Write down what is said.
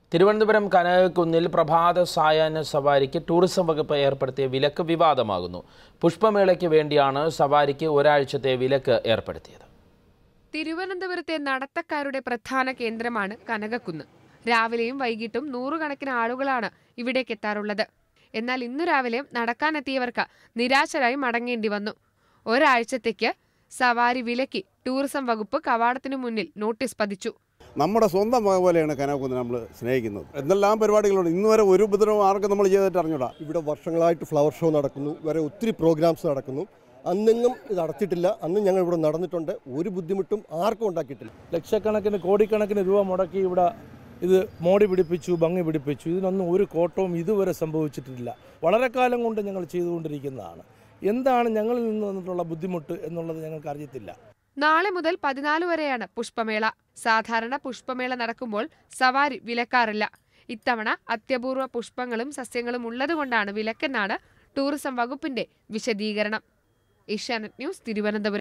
തിരുവനന്തപുരം കനകക്കുന്നിൽ പ്രഭാത സായാഹ്ന സവാരിക്ക് ടൂറിസം വകുപ്പ് ഏർപ്പെടുത്തിയ വിലക്ക് വിവാദമാകുന്നു പുഷ്പമേളയ്ക്ക് വേണ്ടിയാണ് സവാരിക്ക് ഒരാഴ്ചത്തെ വിലക്ക് ഏർപ്പെടുത്തിയത് തിരുവനന്തപുരത്തെ നടത്തക്കാരുടെ പ്രധാന കേന്ദ്രമാണ് കനകക്കുന്ന് രാവിലെയും വൈകിട്ടും നൂറുകണക്കിന് ആളുകളാണ് ഇവിടേക്ക് എത്താറുള്ളത് എന്നാൽ ഇന്നു രാവിലെ നടക്കാനെത്തിയവർക്ക് നിരാശരായി മടങ്ങേണ്ടി വന്നു ഒരാഴ്ചത്തേക്ക് സവാരി വിലക്കി ടൂറിസം വകുപ്പ് കവാടത്തിനു മുന്നിൽ നോട്ടീസ് പതിച്ചു നമ്മുടെ സ്വന്തം മക പോലെയാണ് കനകക്കുന്ന് നമ്മൾ സ്നേഹിക്കുന്നത് എന്തെല്ലാം പരിപാടികളുണ്ട് ഇന്ന് വരെ ഒരു ഉപദ്രവം ആർക്കും നമ്മൾ ചെയ്തിട്ട് അറിഞ്ഞൂടാ ഇവിടെ വർഷങ്ങളായിട്ട് ഫ്ലവർ ഷോ നടക്കുന്നു വേറെ ഒത്തിരി പ്രോഗ്രാംസ് നടക്കുന്നു അന്നെങ്ങും ഇത് അടച്ചിട്ടില്ല അന്ന് ഞങ്ങൾ ഇവിടെ നടന്നിട്ടുണ്ട് ഒരു ബുദ്ധിമുട്ടും ആർക്കും ഉണ്ടാക്കിയിട്ടില്ല ലക്ഷക്കണക്കിന് കോടിക്കണക്കിന് രൂപ മുടക്കി ഇവിടെ ഇത് മോടി പിടിപ്പിച്ചു ഭംഗി പിടിപ്പിച്ചു ഇതിനൊന്നും ഒരു കോട്ടവും ഇതുവരെ സംഭവിച്ചിട്ടില്ല വളരെ കാലം കൊണ്ട് ഞങ്ങൾ ചെയ്തുകൊണ്ടിരിക്കുന്നതാണ് എന്താണ് ഞങ്ങളിൽ നിന്ന് വന്നിട്ടുള്ള ബുദ്ധിമുട്ട് എന്നുള്ളത് ഞങ്ങൾക്ക് അറിയത്തില്ല നാളെ മുതൽ പതിനാല് വരെയാണ് പുഷ്പമേള സാധാരണ പുഷ്പമേള നടക്കുമ്പോൾ സവാരി വിലക്കാറില്ല ഇത്തവണ അത്യപൂർവ പുഷ്പങ്ങളും സസ്യങ്ങളും ഉള്ളതുകൊണ്ടാണ് വിലക്കെന്നാണ് ടൂറിസം വകുപ്പിന്റെ വിശദീകരണം ഏഷ്യാനെറ്റ് ന്യൂസ് തിരുവനന്തപുരം